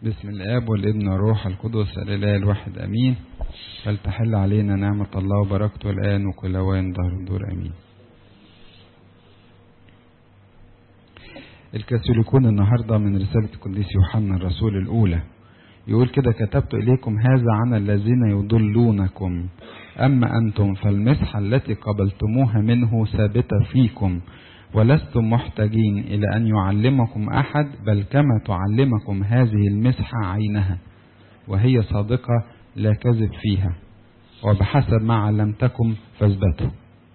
بسم الاب والابن والروح القدس الاله الواحد امين فلتحل علينا نعمه الله وبركته الان وكل اوان ظهر الدور امين الكاثوليكون النهارده من رساله القديس يوحنا الرسول الاولى يقول كده كتبت اليكم هذا عن الذين يضلونكم اما انتم فالمسحه التي قبلتموها منه ثابته فيكم ولستم محتاجين إلى أن يعلمكم أحد بل كما تعلمكم هذه المسحة عينها وهي صادقة لا كذب فيها وبحسب ما علمتكم فاثبتوا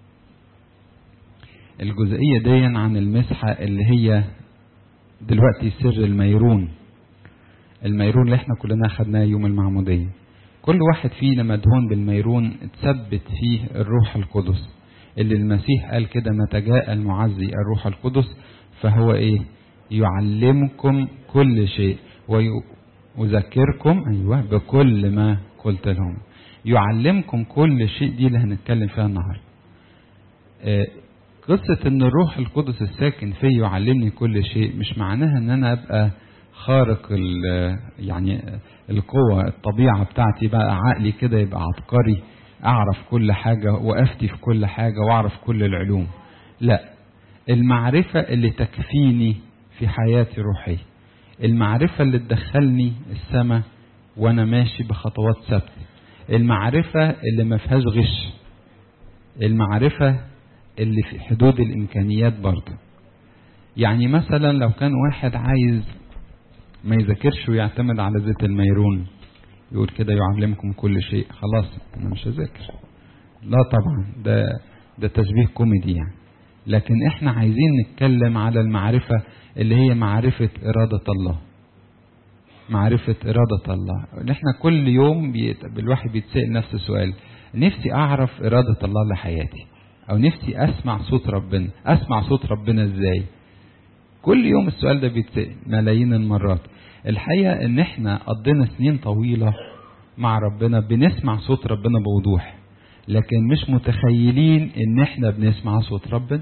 الجزئية دي عن المسحة اللي هي دلوقتي سر الميرون الميرون اللي احنا كلنا خدناه يوم المعمودية كل واحد فينا مدهون بالميرون اتثبت فيه الروح القدس اللي المسيح قال كده متى جاء المعزي الروح القدس فهو ايه يعلمكم كل شيء ويذكركم ايوه بكل ما قلت لهم يعلمكم كل شيء دي اللي هنتكلم فيها النهارده آه قصة ان الروح القدس الساكن فيه يعلمني كل شيء مش معناها ان انا ابقى خارق يعني القوة الطبيعة بتاعتي بقى عقلي كده يبقى عبقري اعرف كل حاجة وافتي في كل حاجة واعرف كل العلوم لا المعرفة اللي تكفيني في حياتي الروحية المعرفة اللي تدخلني السماء وانا ماشي بخطوات ثابتة المعرفة اللي ما فيهاش غش المعرفة اللي في حدود الامكانيات برضه يعني مثلا لو كان واحد عايز ما يذاكرش ويعتمد على زيت الميرون يقول كده يعلمكم كل شيء خلاص انا مش هذاكر لا طبعا ده ده تشبيه كوميدي يعني لكن احنا عايزين نتكلم على المعرفة اللي هي معرفة إرادة الله معرفة إرادة الله احنا كل يوم بيت... الواحد بيتسأل نفس السؤال نفسي أعرف إرادة الله لحياتي أو نفسي أسمع صوت ربنا أسمع صوت ربنا إزاي كل يوم السؤال ده بيتسأل ملايين المرات الحقيقة ان احنا قضينا سنين طويلة مع ربنا بنسمع صوت ربنا بوضوح لكن مش متخيلين ان احنا بنسمع صوت ربنا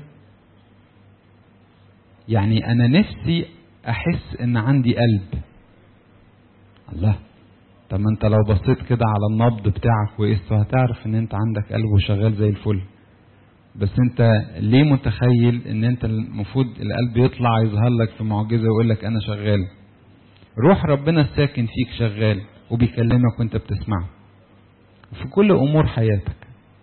يعني انا نفسي احس ان عندي قلب الله طب ما انت لو بصيت كده على النبض بتاعك وقسته هتعرف ان انت عندك قلب وشغال زي الفل بس انت ليه متخيل ان انت المفروض القلب يطلع يظهر لك في معجزه ويقول لك انا شغال روح ربنا الساكن فيك شغال وبيكلمك وانت بتسمعه في كل امور حياتك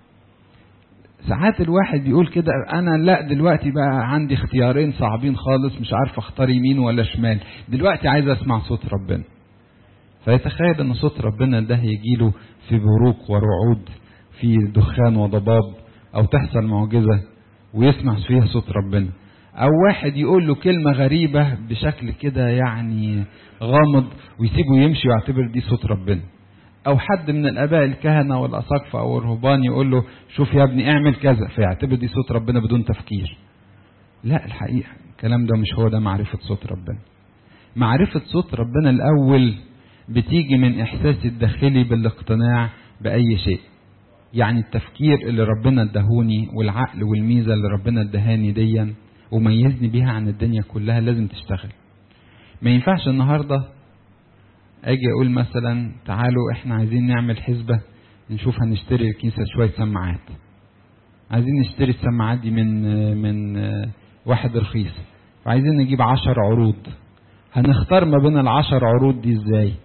ساعات الواحد بيقول كده انا لا دلوقتي بقى عندي اختيارين صعبين خالص مش عارف اختار يمين ولا شمال دلوقتي عايز اسمع صوت ربنا فيتخيل ان صوت ربنا ده هيجيله في بروق ورعود في دخان وضباب او تحصل معجزه ويسمع فيها صوت ربنا او واحد يقول له كلمه غريبه بشكل كده يعني غامض ويسيبه يمشي ويعتبر دي صوت ربنا او حد من الاباء الكهنه والاساقفه او الرهبان يقول له شوف يا ابني اعمل كذا فيعتبر دي صوت ربنا بدون تفكير لا الحقيقه الكلام ده مش هو ده معرفه صوت ربنا معرفه صوت ربنا الاول بتيجي من احساسي الداخلي بالاقتناع باي شيء يعني التفكير اللي ربنا ادهوني والعقل والميزه اللي ربنا ادهاني ديا وميزني بيها عن الدنيا كلها لازم تشتغل ما ينفعش النهاردة اجي اقول مثلا تعالوا احنا عايزين نعمل حسبة نشوف هنشتري الكنيسة شوية سماعات عايزين نشتري السماعات دي من من واحد رخيص وعايزين نجيب عشر عروض هنختار ما بين العشر عروض دي ازاي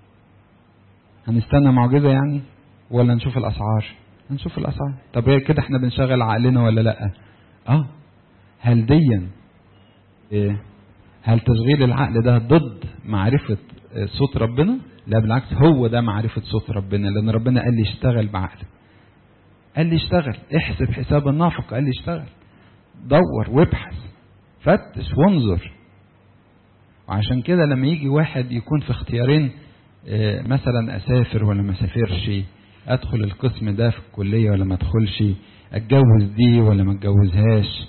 هنستنى معجزة يعني ولا نشوف الاسعار هنشوف الاسعار طب كده احنا بنشغل عقلنا ولا لا اه هل ديا إيه هل تشغيل العقل ده ضد معرفة صوت ربنا لا بالعكس هو ده معرفة صوت ربنا لأن ربنا قال لي اشتغل بعقلك قال لي اشتغل احسب حساب النافق قال لي اشتغل دور وابحث فتش وانظر وعشان كده لما يجي واحد يكون في اختيارين اه مثلا اسافر ولا ما اسافرش ادخل القسم ده في الكليه ولا ما ادخلش اتجوز دي ولا ما اتجوزهاش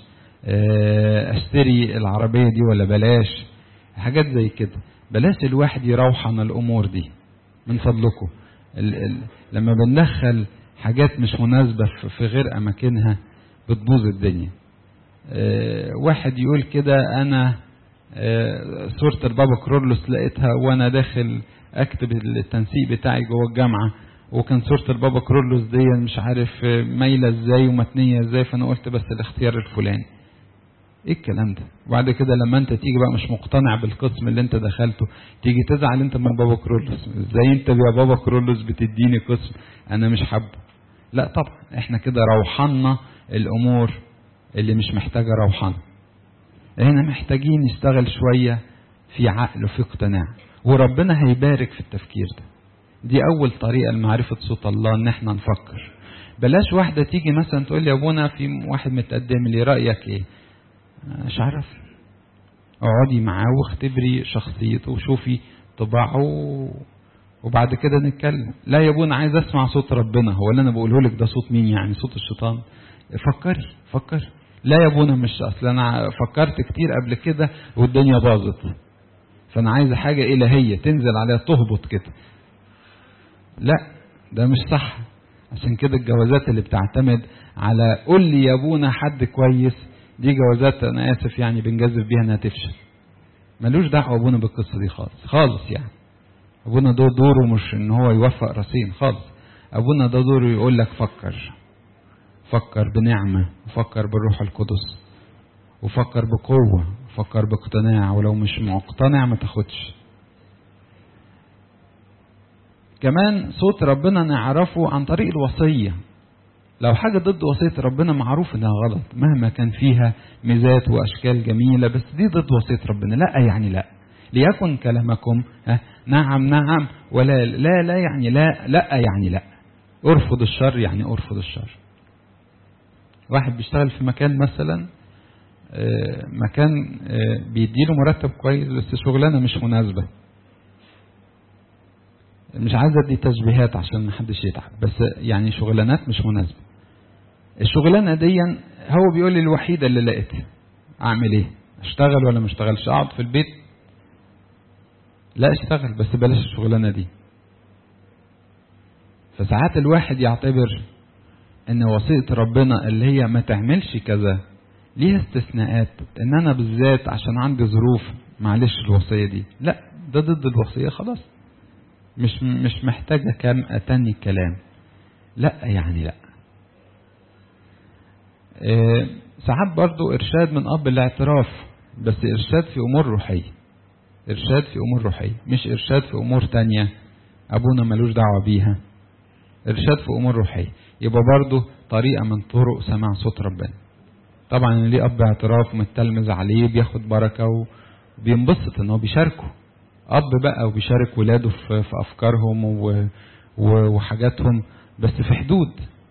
اشتري العربية دي ولا بلاش حاجات زي كده بلاش الواحد يروح عن الامور دي من فضلكم ال ال لما بندخل حاجات مش مناسبة في غير اماكنها بتبوظ الدنيا اه واحد يقول كده انا آه، صورة البابا كرولوس لقيتها وانا داخل اكتب التنسيق بتاعي جوه الجامعة وكان صورة البابا كرولوس دي مش عارف آه، مايلة ازاي ومتنية ازاي فانا قلت بس الاختيار الفلاني ايه الكلام ده وبعد كده لما انت تيجي بقى مش مقتنع بالقسم اللي انت دخلته تيجي تزعل انت من بابا كرولوس ازاي انت يا بابا كرولوس بتديني قسم انا مش حابه لا طبعا احنا كده روحنا الامور اللي مش محتاجه روحنا احنا محتاجين نشتغل شويه في عقل وفي اقتناع وربنا هيبارك في التفكير ده دي اول طريقه لمعرفه صوت الله ان احنا نفكر بلاش واحده تيجي مثلا تقول لي يا ابونا في واحد متقدم لي رايك ايه مش عارف اقعدي معاه واختبري شخصيته وشوفي طباعه وبعد كده نتكلم لا يا ابونا عايز اسمع صوت ربنا هو اللي انا بقوله لك ده صوت مين يعني صوت الشيطان فكري فكري لا يا ابونا مش اصل انا فكرت كتير قبل كده والدنيا باظت فانا عايز حاجه الهيه تنزل عليها تهبط كده لا ده مش صح عشان كده الجوازات اللي بتعتمد على قول لي يا ابونا حد كويس دي جوازات انا اسف يعني بنجذب بيها انها تفشل ملوش دعوه ابونا بالقصه دي خالص خالص يعني ابونا ده دوره مش ان هو يوفق راسين خالص ابونا ده دوره يقول لك فكر فكر بنعمه وفكر بالروح القدس وفكر بقوه وفكر باقتناع ولو مش مقتنع ما تاخدش كمان صوت ربنا نعرفه عن طريق الوصيه لو حاجة ضد وصية ربنا معروف انها غلط مهما كان فيها ميزات واشكال جميلة بس دي ضد وصية ربنا لا يعني لا ليكن كلامكم ها نعم نعم ولا لا لا يعني لا لا يعني لا ارفض الشر يعني ارفض الشر واحد بيشتغل في مكان مثلا مكان بيديله مرتب كويس بس شغلانه مش مناسبه مش عايز ادي تشبيهات عشان محدش يتعب بس يعني شغلانات مش مناسبه الشغلانه دي هو بيقول لي الوحيده اللي لقيتها اعمل ايه اشتغل ولا ما اشتغلش اقعد في البيت لا اشتغل بس بلاش الشغلانه دي فساعات الواحد يعتبر ان وصيه ربنا اللي هي ما تعملش كذا ليها استثناءات ان انا بالذات عشان عندي ظروف معلش الوصيه دي لا ده ضد الوصيه خلاص مش مش محتاجه كام اتني كلام لا يعني لا إيه ساعات برضو ارشاد من اب الاعتراف بس ارشاد في امور روحيه ارشاد في امور روحيه مش ارشاد في امور تانية ابونا ملوش دعوه بيها ارشاد في امور روحيه يبقى برضو طريقه من طرق سماع صوت ربنا طبعا اللي ليه اب اعتراف ومتلمذ عليه بياخد بركه وبينبسط ان هو بيشاركه اب بقى وبيشارك ولاده في, في افكارهم و وحاجاتهم بس في حدود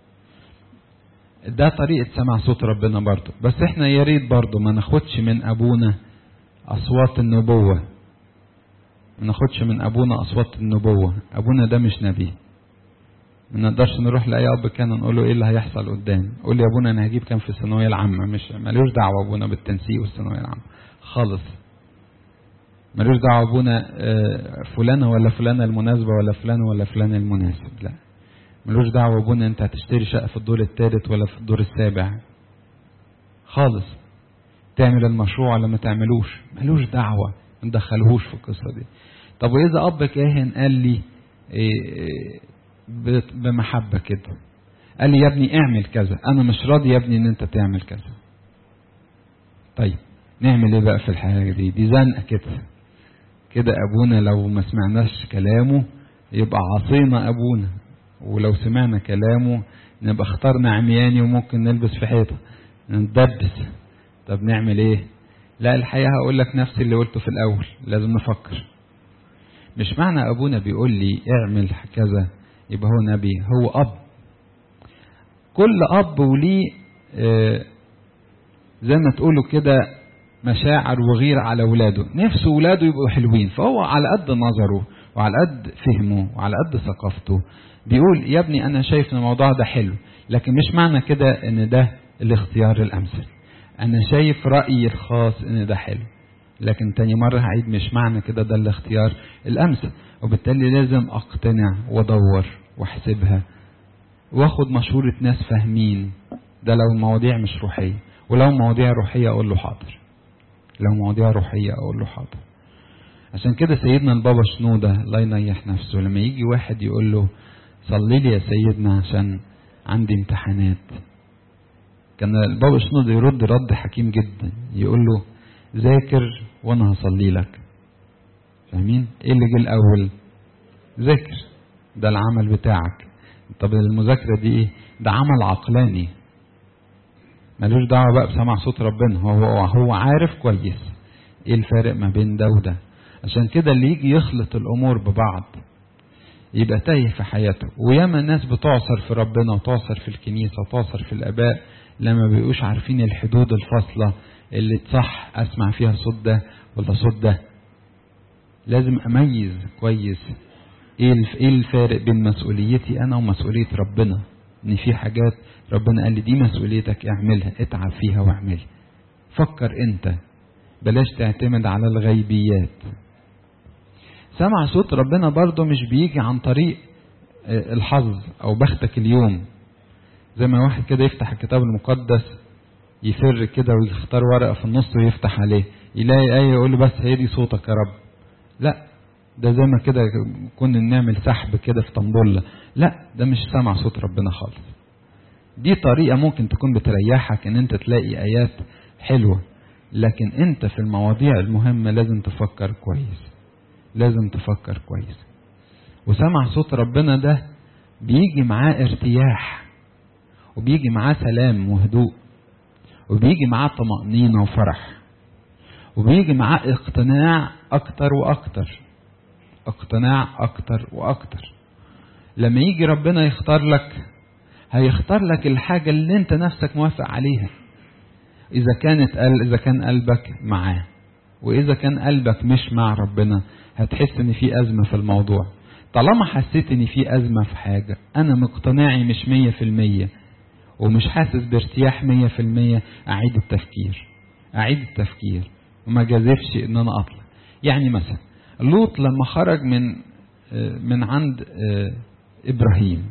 ده طريقة سمع صوت ربنا برضه بس احنا يا ريت برضه ما ناخدش من ابونا اصوات النبوة ما ناخدش من ابونا اصوات النبوة ابونا ده مش نبي ما نقدرش نروح لاي اب كان نقول له ايه اللي هيحصل قدام قول لي يا ابونا انا هجيب كام في الثانويه العامه مش ملوش دعوه ابونا بالتنسيق والثانويه العامه خالص ملوش دعوه ابونا فلانه ولا فلانه المناسبه ولا فلانه ولا فلان المناسب لا ملوش دعوه ابونا انت هتشتري شقه في الدور الثالث ولا في الدور السابع خالص تعمل المشروع ولا ما تعملوش ملوش دعوه ما ندخلهوش في القصه دي طب واذا اب كاهن قال لي إيه بمحبة كده قال لي يا ابني اعمل كذا انا مش راضي يا ابني ان انت تعمل كذا طيب نعمل ايه بقى في الحاجة دي دي زنقة كده كده ابونا لو ما سمعناش كلامه يبقى عصينا ابونا ولو سمعنا كلامه نبقى اخترنا عمياني وممكن نلبس في حيطة ندبس طب نعمل ايه لا الحقيقة هقول لك نفس اللي قلته في الاول لازم نفكر مش معنى ابونا بيقول لي اعمل كذا يبقى هو نبي هو اب كل اب وليه آه زي ما تقولوا كده مشاعر وغير على ولاده نفسه ولاده يبقوا حلوين فهو على قد نظره وعلى قد فهمه وعلى قد ثقافته بيقول يا ابني انا شايف ان الموضوع ده حلو لكن مش معنى كده ان ده الاختيار الامثل انا شايف رايي الخاص ان ده حلو لكن تاني مرة هعيد مش معنى كده ده الاختيار الأمثل وبالتالي لازم أقتنع وأدور وأحسبها وآخد مشورة ناس فاهمين ده لو المواضيع مش روحية ولو مواضيع روحية أقول له حاضر لو مواضيع روحية اقول له حاضر عشان كده سيدنا البابا شنودة الله ينيح نفسه لما يجي واحد يقول له صلي لي يا سيدنا عشان عندي امتحانات كان البابا شنودة يرد رد حكيم جدا يقول له ذاكر وانا هصلي لك فاهمين ايه اللي جه الاول ذاكر ده العمل بتاعك طب المذاكرة دي ايه ده عمل عقلاني ملوش دعوة بقى بسمع صوت ربنا هو هو عارف كويس ايه الفارق ما بين ده وده عشان كده اللي يجي يخلط الامور ببعض يبقى تايه في حياته وياما الناس بتعصر في ربنا وتعصر في الكنيسة وتعصر في الاباء لما بيبقوش عارفين الحدود الفاصلة اللي تصح اسمع فيها صوت ده ولا صوت ده لازم اميز كويس ايه ايه الفارق بين مسؤوليتي انا ومسؤوليه ربنا ان في حاجات ربنا قال لي دي مسؤوليتك اعملها اتعب فيها واعملها فكر انت بلاش تعتمد على الغيبيات سمع صوت ربنا برضه مش بيجي عن طريق الحظ او بختك اليوم زي ما واحد كده يفتح الكتاب المقدس يفر كده ويختار ورقه في النص ويفتح عليه يلاقي ايه يقول له بس هي دي صوتك يا رب لا ده زي ما كده كنا نعمل سحب كده في طنبولة لا ده مش سمع صوت ربنا خالص دي طريقة ممكن تكون بتريحك ان انت تلاقي ايات حلوة لكن انت في المواضيع المهمة لازم تفكر كويس لازم تفكر كويس وسمع صوت ربنا ده بيجي معاه ارتياح وبيجي معاه سلام وهدوء وبيجي معاه طمأنينة وفرح وبيجي معاه اقتناع اكتر واكتر اقتناع اكتر واكتر لما يجي ربنا يختار لك هيختار لك الحاجة اللي انت نفسك موافق عليها اذا كانت قل اذا كان قلبك معاه واذا كان قلبك مش مع ربنا هتحس ان في ازمة في الموضوع طالما حسيت ان في ازمة في حاجة انا مقتنعي مش مية في المية ومش حاسس بارتياح مية في المية اعيد التفكير اعيد التفكير وما جازفش ان انا اطلع يعني مثلا لوط لما خرج من من عند ابراهيم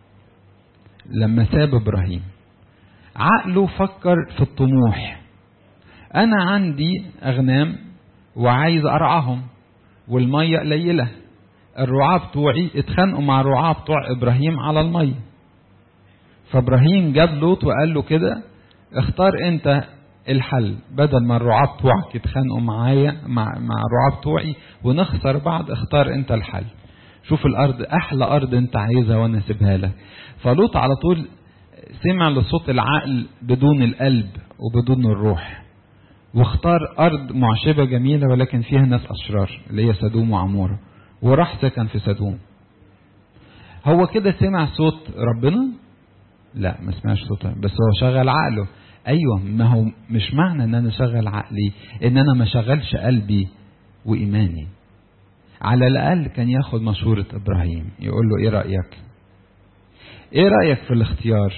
لما ساب ابراهيم عقله فكر في الطموح انا عندي اغنام وعايز ارعاهم والميه قليله الرعاة بتوعي اتخانقوا مع الرعاة بتوع ابراهيم على الميه فابراهيم جاب لوط وقال له كده اختار انت الحل بدل ما الرعاة بتوعك يتخانقوا معايا مع مع الرعاة بتوعي ونخسر بعض اختار انت الحل شوف الارض احلى ارض انت عايزها وانا اسيبها لك فلوط على طول سمع لصوت العقل بدون القلب وبدون الروح واختار ارض معشبة جميلة ولكن فيها ناس اشرار اللي هي سدوم وعمورة وراح سكن في سدوم هو كده سمع صوت ربنا لا ما سمعش صوته بس هو شغل عقله ايوه ما هو مش معنى ان انا شغل عقلي ان انا ما شغلش قلبي وايماني على الاقل كان ياخد مشورة ابراهيم يقول له ايه رأيك ايه رأيك في الاختيار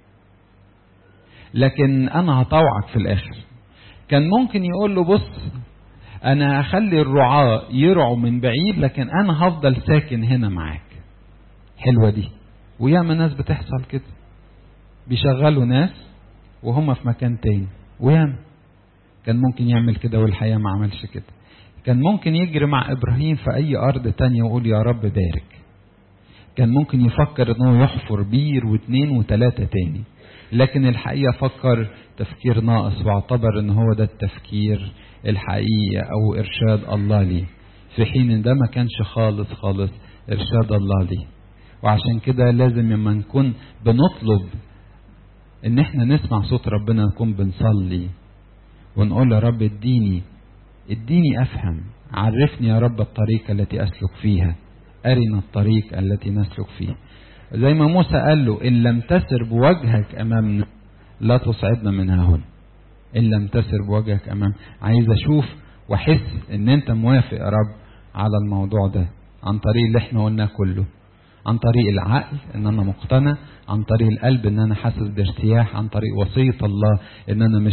لكن انا هطوعك في الاخر كان ممكن يقول له بص انا هخلي الرعاة يرعوا من بعيد لكن انا هفضل ساكن هنا معاك حلوة دي وياما ناس بتحصل كده بيشغلوا ناس وهم في مكان تاني وياما كان ممكن يعمل كده والحقيقة ما عملش كده كان ممكن يجري مع إبراهيم في أي أرض تانية ويقول يا رب بارك كان ممكن يفكر إنه يحفر بير واثنين وثلاثة تاني لكن الحقيقة فكر تفكير ناقص واعتبر إن هو ده التفكير الحقيقي أو إرشاد الله ليه في حين إن ده ما كانش خالص خالص إرشاد الله ليه وعشان كده لازم لما نكون بنطلب ان احنا نسمع صوت ربنا نكون بنصلي ونقول يا رب اديني اديني افهم عرفني يا رب الطريق التي اسلك فيها ارنا الطريق التي نسلك فيها زي ما موسى قال له ان لم تسر بوجهك امامنا لا تصعدنا من ها هنا ان لم تسر بوجهك امام عايز اشوف واحس ان انت موافق يا رب على الموضوع ده عن طريق اللي احنا قلناه كله عن طريق العقل ان انا مقتنع عن طريق القلب ان انا حاسس بارتياح عن طريق وصية الله ان انا مش